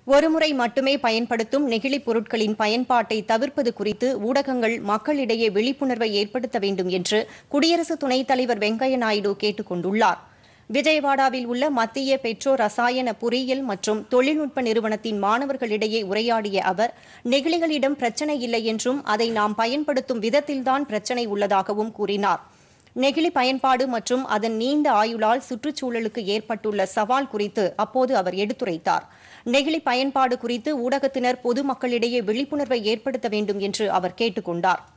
ஒருமுறை மட்டுமே பயன்படுத்தும் நெகிழிப் பொருட்களின் பயன்பாட்டை தவிர்ப்பது குறித்து ஊடகங்கள் மக்களிடையே விழிப்புணர்வை ஏற்படுத்த வேண்டும் என்று குடியரசு துணைத் தலைவர் வெங்கையா நாயுடு கேட்டுக் கொண்டுள்ளார் விஜயவாடாவில் உள்ள மத்திய பெட்ரோ ரசாயன பொறியியல் மற்றும் தொழில்நுட்ப நிறுவனத்தின் மாணவர்களிடையே உரையாடிய அவர் நெகிழிகளிடம் பிரச்சினை இல்லை என்றும் அதை நாம் பயன்படுத்தும் விதத்தில்தான் பிரச்சினை உள்ளதாகவும் கூறினார் நெகிழி பயன்பாடு மற்றும் அதன் நீண்ட ஆயுளால் சுற்றுச்சூழலுக்கு ஏற்பட்டுள்ள சவால் குறித்து அப்போது அவர் எடுத்துரைத்தார் நெகிழி பயன்பாடு குறித்து ஊடகத்தினர் பொதுமக்களிடையே விழிப்புணர்வை ஏற்படுத்த வேண்டும் என்று அவர் கேட்டுக் கொண்டார்